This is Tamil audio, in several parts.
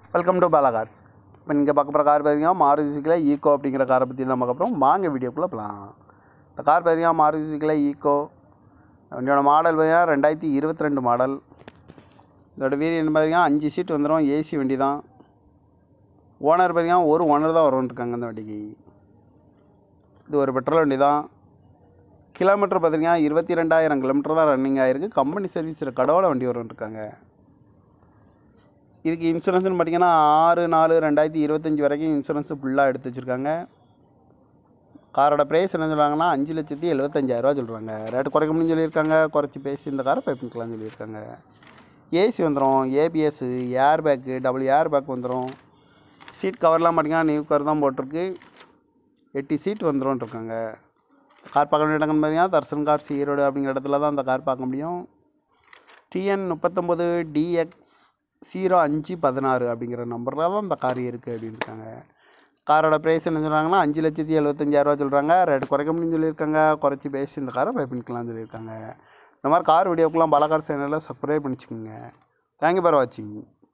வெல்கம் டு பாலா கார்ஸ் இப்போ நீங்கள் பார்க்க போகிற கார் பார்த்தீங்கன்னா மாருதி சுசுக்கில ஈக்கோ அப்படிங்கிற காரை பற்றி தான் பார்க்க போகிறோம் வாங்க வீடியோக்குள்ளே போகலாம் இந்த கார் பார்த்தீங்கன்னா மாருதி சுசுக்கில ஈக்கோ வண்டியோட மாடல் பார்த்தீங்கன்னா ரெண்டாயிரத்தி இருபத்தி ரெண்டு மாடல் இதோட வீரியன் பார்த்தீங்கன்னா அஞ்சு சீட் வந்துடும் ஏசி வண்டி தான் ஓனர் பார்த்தீங்கன்னா ஒரு ஓனர் தான் வரும்னு இருக்காங்க அந்த வண்டிக்கு இது ஒரு பெட்ரோல் வண்டி தான் கிலோமீட்டர் பார்த்தீங்கன்னா இருபத்தி ரெண்டாயிரம் கிலோமீட்டர் தான் ரன்னிங் ஆகிருக்கு கம்பெனி சர்வீஸ் கடவுள வண்டி வரும்னு இருக்காங்க இதுக்கு இன்சூரன்ஸ்னு பார்த்தீங்கன்னா ஆறு நாலு ரெண்டாயிரத்தி இருபத்தஞ்சி வரைக்கும் இன்சூரன்ஸு ஃபுல்லாக எடுத்து வச்சுருக்காங்க காரோட ப்ரைஸ் என்ன சொல்கிறாங்கன்னா அஞ்சு லட்சத்தி எழுபத்தஞ்சாயிரரூவா சொல்கிறாங்க ரேட்டு குறைக்க முடியும்னு சொல்லியிருக்காங்க குறைச்சி பேசி இந்த காரை பை பண்ணிக்கலாம்னு சொல்லியிருக்காங்க ஏசி வந்துடும் ABS air bag double air bag வந்துடும் சீட் கவர்லாம் பார்த்தீங்கன்னா நியூ கவர் தான் போட்டிருக்கு எட்டு சீட் வந்துடும் இருக்காங்க கார் பார்க்க வேண்டிய இடங்கள்னு பார்த்தீங்கன்னா தர்சன் கார்ஸ் ஈரோடு அப்படிங்கிற இடத்துல தான் அந்த கார் பார்க்க முடியும் டிஎன் முப்பத்தொம்போது டிஎக்ஸ் ஜீரோ அஞ்சு பதினாறு அப்படிங்கிற நம்பரில் தான் இந்த கார் இருக்குது அப்படின்னு இருக்காங்க காரோட ப்ரைஸ் என்ன சொல்கிறாங்கன்னா அஞ்சு லட்சத்தி எழுபத்தஞ்சாயிரரூவா சொல்கிறாங்க ரேட் குறைக்க முடியும்னு சொல்லியிருக்காங்க குறைச்சி பேசி இந்த காரை பை பண்ணிக்கலாம்னு சொல்லியிருக்காங்க இந்த மாதிரி கார் வீடியோக்கெலாம் பலகார் சேனலில் சப்ஸ்கிரைப் பண்ணிச்சுக்கோங்க தேங்க்யூ ஃபார் வாட்சிங்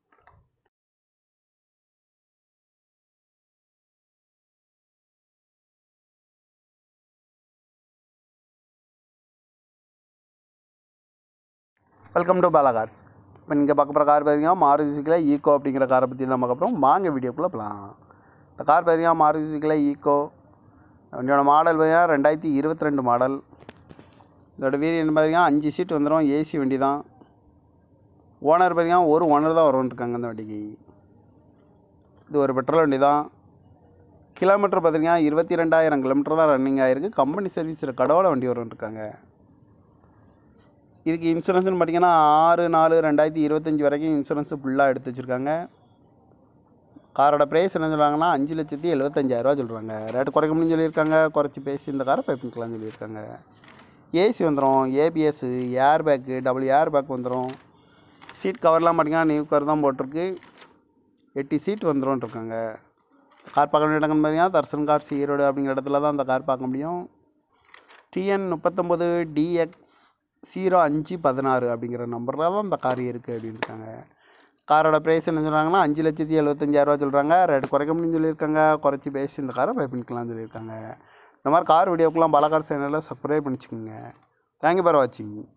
வெல்கம் டு பாலா கார்ஸ் இப்போ நீங்கள் பார்க்க போகிற கார் பார்த்தீங்கன்னா மாருதி சுசுக்கில ஈக்கோ அப்படிங்கிற காரை பற்றி தான் பார்க்க போகிறோம் வாங்க வீடியோக்குள்ளே போகலாம் இந்த கார் பார்த்தீங்கன்னா மாருதி சுசுக்கில ஈக்கோ வண்டியோட மாடல் பார்த்தீங்கன்னா ரெண்டாயிரத்தி இருபத்தி ரெண்டு மாடல் இதோட வீரியன் பார்த்தீங்கன்னா அஞ்சு சீட் வந்துடும் ஏசி வண்டி தான் ஓனர் பார்த்தீங்கன்னா ஒரு ஓனர் தான் வரும்னு இருக்காங்க அந்த வண்டிக்கு இது ஒரு பெட்ரோல் வண்டி தான் கிலோமீட்டர் பார்த்தீங்கன்னா இருபத்தி ரெண்டாயிரம் கிலோமீட்டர் தான் ரன்னிங் ஆகிருக்கு கம்பெனி சர்வீஸில் கடவுள வண்டி வரும்னு இருக்காங்க இதுக்கு இன்சூரன்ஸ்னு பார்த்தீங்கன்னா ஆறு நாலு ரெண்டாயிரத்தி இருபத்தஞ்சி வரைக்கும் இன்சூரன்ஸு ஃபுல்லாக எடுத்து வச்சுருக்காங்க காரோட ப்ரைஸ் என்ன சொல்கிறாங்கன்னா அஞ்சு லட்சத்தி எழுபத்தஞ்சாயிரரூவா சொல்கிறாங்க ரேட்டு குறைக்க முடியும்னு சொல்லியிருக்காங்க குறைச்சி பேசி இந்த காரை பை பண்ணிக்கலாம்னு சொல்லியிருக்காங்க ஏசி வந்துடும் ABS air bag double air bag வந்துடும் சீட் கவர்லாம் பார்த்தீங்கன்னா நியூ கவர் தான் போட்டிருக்கு எட்டு சீட் வந்துடும் இருக்காங்க கார் பார்க்க வேண்டிய இடங்கள்னு பார்த்தீங்கன்னா தர்சன் கார்ஸ் ஈரோடு அப்படிங்கிற இடத்துல தான் அந்த கார் பார்க்க முடியும் டிஎன் முப்பத்தொம்போது டிஎக்ஸ் ஜீரோ அஞ்சு பதினாறு அப்படிங்கிற நம்பரில் தான் இந்த கார் இருக்குது அப்படின்னு இருக்காங்க காரோட ப்ரைஸ் என்ன சொல்கிறாங்கன்னா அஞ்சு லட்சத்தி எழுபத்தஞ்சாயிரரூவா சொல்கிறாங்க ரேட்டு குறைக்க முடியும்னு சொல்லியிருக்காங்க குறைச்சி பேசி இந்த காரை பை பண்ணிக்கலாம்னு சொல்லியிருக்காங்க இந்த மாதிரி கார் வீடியோக்கெலாம் பல கார் சேனலில் சப்ஸ்கிரைப் பண்ணிச்சுக்கோங்க தேங்க்யூ ஃபார் வாட்சிங்